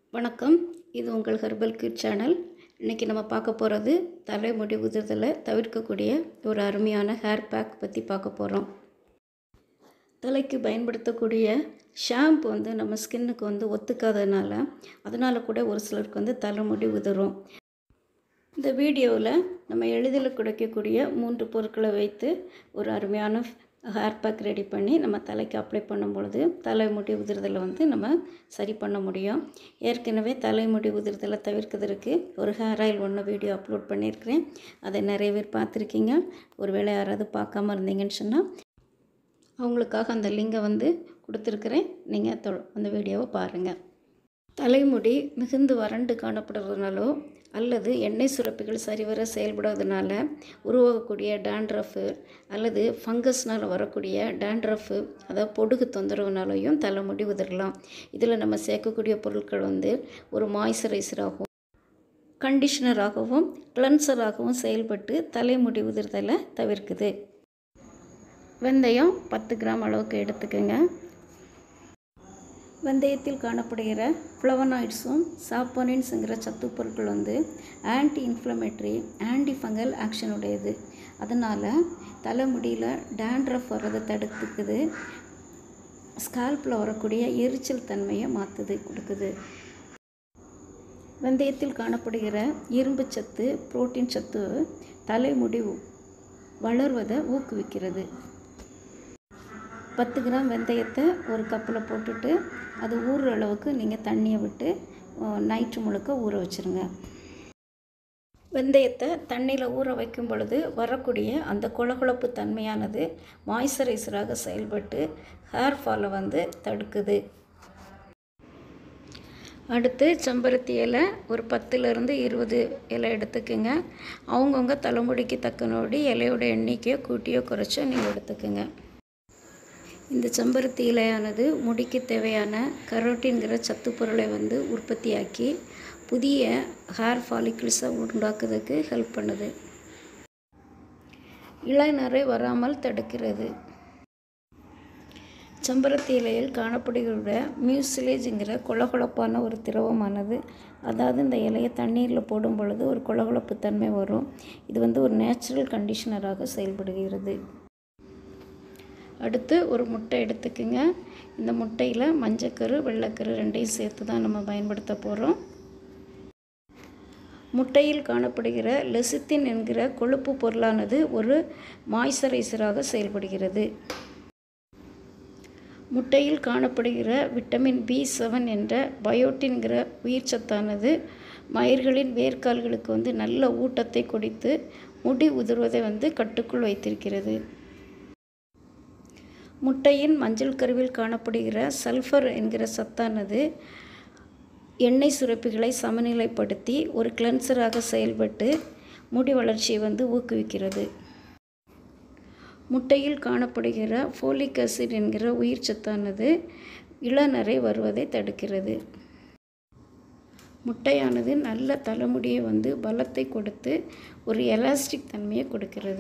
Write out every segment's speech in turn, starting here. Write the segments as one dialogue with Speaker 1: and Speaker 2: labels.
Speaker 1: வணக்கம் இது உங்கள் ஹெர்பல் கிட் சேனல் இன்றைக்கி நம்ம பார்க்க போகிறது தலைமுடி உதிர்தலை தவிர்க்கக்கூடிய ஒரு அருமையான ஹேர் பேக் பற்றி பார்க்க போகிறோம் தலைக்கு பயன்படுத்தக்கூடிய ஷாம்பு வந்து நம்ம ஸ்கின்னுக்கு வந்து ஒத்துக்காததுனால அதனால் கூட ஒரு சிலருக்கு வந்து தலைமுடி உதிரும் இந்த வீடியோவில் நம்ம எளிதில் கிடைக்கக்கூடிய மூன்று பொருட்களை வைத்து ஒரு அருமையான ஹேர் பேக் ரெடி பண்ணி நம்ம தலைக்கு அப்ளை பண்ணும் பொழுது தலைமுடி உதிர்தலை வந்து நம்ம சரி பண்ண முடியும் ஏற்கனவே தலைமுடி உதிர்தலை தவிர்க்கிறதுக்கு ஒரு ஹேர் ஆயில் ஒன்று வீடியோ அப்லோட் பண்ணியிருக்கிறேன் அதை நிறைய பேர் பார்த்துருக்கீங்க ஒருவேளை யாராவது பார்க்காம இருந்தீங்கன்னு சொன்னால் அவங்களுக்காக அந்த லிங்கை வந்து கொடுத்துருக்குறேன் நீங்கள் தொ அந்த வீடியோவை பாருங்கள் தலைமுடி மிகுந்து வறண்டு காணப்படுறதுனாலோ அல்லது எண்ணெய் சுரப்பிகள் சரிவர செயல்படாததுனால உருவாகக்கூடிய டேண்ட்ரஃபு அல்லது ஃபங்கஸ்னால் வரக்கூடிய டேண்ட்ரஃபு அதாவது பொடுகு தொந்தரவுனாலையும் தலைமுடி உதிரலாம் இதில் நம்ம சேர்க்கக்கூடிய பொருட்கள் வந்து ஒரு மாய்ஸ்சரைசராகவும் கண்டிஷனராகவும் கிளன்சராகவும் செயல்பட்டு தலைமுடி உதிர்தலை தவிர்க்குது வெந்தயம் பத்து கிராம் அளவுக்கு எடுத்துக்கோங்க வெந்தயத்தில் காணப்படுகிற ஃப்ளவனாய்ட்ஸும் சாப்போனின்ஸுங்கிற சத்து பொருட்கள் வந்து anti inflammatory anti fungal action உடையது அதனால் தலைமுடியில் டேண்ட்ரஃப் வர்றதை தடுத்துக்குது ஸ்கால்பில் வரக்கூடிய எரிச்சல் தன்மையை மாற்றுது கொடுக்குது வெந்தயத்தில் காணப்படுகிற இரும்பு சத்து புரோட்டீன் சத்து தலைமுடி வளர்வதை ஊக்குவிக்கிறது பத்து கிராம் வெந்தயத்தை ஒரு கப்பில் போட்டுட்டு அது ஊறுற அளவுக்கு நீங்கள் தண்ணியை விட்டு நைட்டு முழுக்க ஊற வச்சுருங்க வெந்தயத்தை தண்ணியில் ஊற வைக்கும் பொழுது வரக்கூடிய அந்த கொழகொழப்பு தன்மையானது மாய்ஸ்சரைசராக செயல்பட்டு ஹேர் ஃபாலை வந்து தடுக்குது அடுத்து செம்பருத்தி இலை ஒரு பத்துலேருந்து இருபது இலை எடுத்துக்கோங்க அவங்கவுங்க தலைமுடிக்கு தக்க நோடி இலையோட எண்ணிக்கையோ கூட்டியோ குறைச்சோ நீங்கள் எடுத்துக்கோங்க இந்த செம்பருத்தி இலையானது முடிக்கு தேவையான கரோட்டின்கிற சத்து பொருளை வந்து உற்பத்தியாக்கி புதிய ஹேர் ஃபாலிக்கிள்ஸை உண்டாக்குறதுக்கு ஹெல்ப் பண்ணுது இளநரை வராமல் தடுக்கிறது செம்பருத்தி இலையில் காணப்படுகிற மியூசிலேஜுங்கிற கொழகொழப்பான ஒரு திரவமானது அதாவது இந்த இலையை தண்ணீரில் போடும் பொழுது ஒரு கொழகொழப்பு தன்மை வரும் இது வந்து ஒரு நேச்சுரல் கண்டிஷனராக செயல்படுகிறது அடுத்து ஒரு முட்டை எடுத்துக்கோங்க இந்த முட்டையில் மஞ்சக்கரு வெள்ளைக்கரு ரெண்டையும் சேர்த்து தான் நம்ம பயன்படுத்த போகிறோம் முட்டையில் காணப்படுகிற லெசித்தின் என்கிற கொழுப்பு பொருளானது ஒரு மாய்ஸ்சரைசராக செயல்படுகிறது முட்டையில் காணப்படுகிற விட்டமின் பி செவன் என்ற பயோட்டின்கிற உயிர் சத்தானது மயிர்களின் வேர்க்கால்களுக்கு வந்து நல்ல ஊட்டத்தை கொடுத்து முடி உதிர்வதை வந்து கட்டுக்குள் வைத்திருக்கிறது முட்டையின் மஞ்சள் கருவில் காணப்படுகிற சல்ஃபர் என்கிற சத்தானது எண்ணெய் சுரப்பிகளை சமநிலைப்படுத்தி ஒரு கிளென்சராக செயல்பட்டு முடி வளர்ச்சியை வந்து ஊக்குவிக்கிறது முட்டையில் காணப்படுகிற ஃபோலிக் அசிட் என்கிற உயிர் சத்தானது இளநரை வருவதை தடுக்கிறது முட்டையானது நல்ல தலைமுடியை வந்து பலத்தை கொடுத்து ஒரு எலாஸ்டிக் தன்மையை கொடுக்கிறது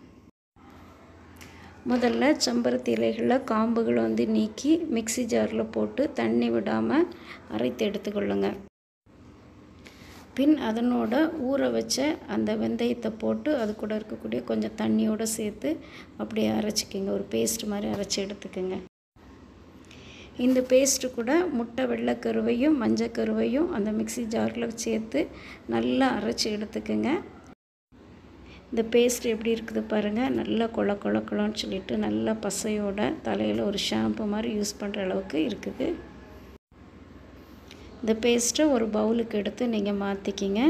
Speaker 1: முதல்ல செம்பருத்தி இலைகளில் காம்புகளை வந்து நீக்கி மிக்சி ஜாரில் போட்டு தண்ணி விடாமல் அரைத்து எடுத்துக்கொள்ளுங்க பின் அதனோட ஊற வச்ச அந்த வெந்தயத்தை போட்டு அது கூட இருக்கக்கூடிய கொஞ்சம் தண்ணியோடு சேர்த்து அப்படியே அரைச்சிக்கோங்க ஒரு பேஸ்ட் மாதிரி அரைச்சி எடுத்துக்கோங்க இந்த பேஸ்ட்டு கூட முட்டை வெள்ளைக்கருவையும் மஞ்சக்கருவையும் அந்த மிக்சி ஜாரில் சேர்த்து நல்லா அரைச்சி எடுத்துக்கோங்க இந்த பேஸ்ட் எப்படி இருக்குது பாருங்கள் நல்லா கொல கொல கொலன்னு சொல்லிட்டு நல்லா பசையோட தலையில் ஒரு ஷாம்பு மாதிரி யூஸ் பண்ணுற அளவுக்கு இருக்குது இந்த பேஸ்ட்டை ஒரு பவுலுக்கு எடுத்து நீங்கள் மாற்றிக்கிங்க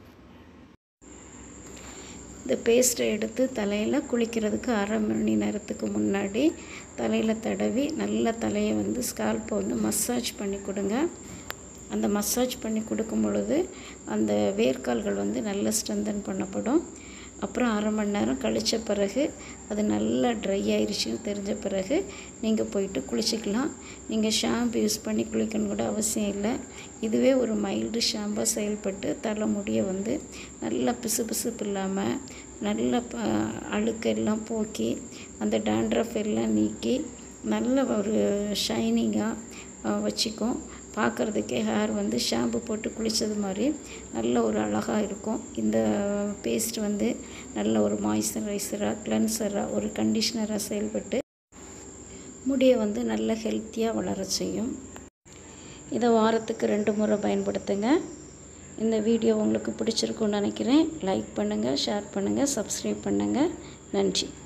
Speaker 1: இந்த பேஸ்ட்டை எடுத்து தலையில் குளிக்கிறதுக்கு அரை மணி நேரத்துக்கு முன்னாடி தலையில் தடவி நல்ல தலையை வந்து ஸ்கால்ப்பை வந்து மசாஜ் பண்ணி கொடுங்க அந்த மசாஜ் பண்ணி கொடுக்கும் பொழுது அந்த வேர்க்கால்கள் வந்து நல்லா ஸ்ட்ரென்தன் பண்ணப்படும் அப்புறம் அரை மணி நேரம் கழித்த பிறகு அது நல்லா ட்ரை ஆயிடுச்சுன்னு தெரிஞ்ச பிறகு நீங்கள் போயிட்டு குளிச்சிக்கலாம் நீங்கள் ஷாம்பு யூஸ் பண்ணி குளிக்கணும் கூட அவசியம் இல்லை இதுவே ஒரு மைல்டு ஷாம்பாக செயல்பட்டு தலைமுடியை வந்து நல்லா பிசு பிசுப்பு இல்லாமல் நல்ல ப அழுக்கெல்லாம் போக்கி அந்த டேண்ட்ரஃப் எல்லாம் நீக்கி நல்ல ஒரு ஷைனிங்காக வச்சுக்கும் பார்க்குறதுக்கே ஹேர் வந்து ஷாம்பு போட்டு குளித்தது மாதிரி நல்ல ஒரு அழகாக இருக்கும் இந்த பேஸ்ட் வந்து நல்ல ஒரு மாய்ஸ்சரைசராக கிளென்சராக ஒரு கண்டிஷ்னராக செயல்பட்டு முடியை வந்து நல்ல ஹெல்த்தியாக வளர செய்யும் இதை வாரத்துக்கு ரெண்டு முறை பயன்படுத்துங்க இந்த வீடியோ உங்களுக்கு பிடிச்சிருக்குன்னு நினைக்கிறேன் லைக் பண்ணுங்கள் ஷேர் பண்ணுங்கள் சப்ஸ்கிரைப் பண்ணுங்கள் நன்றி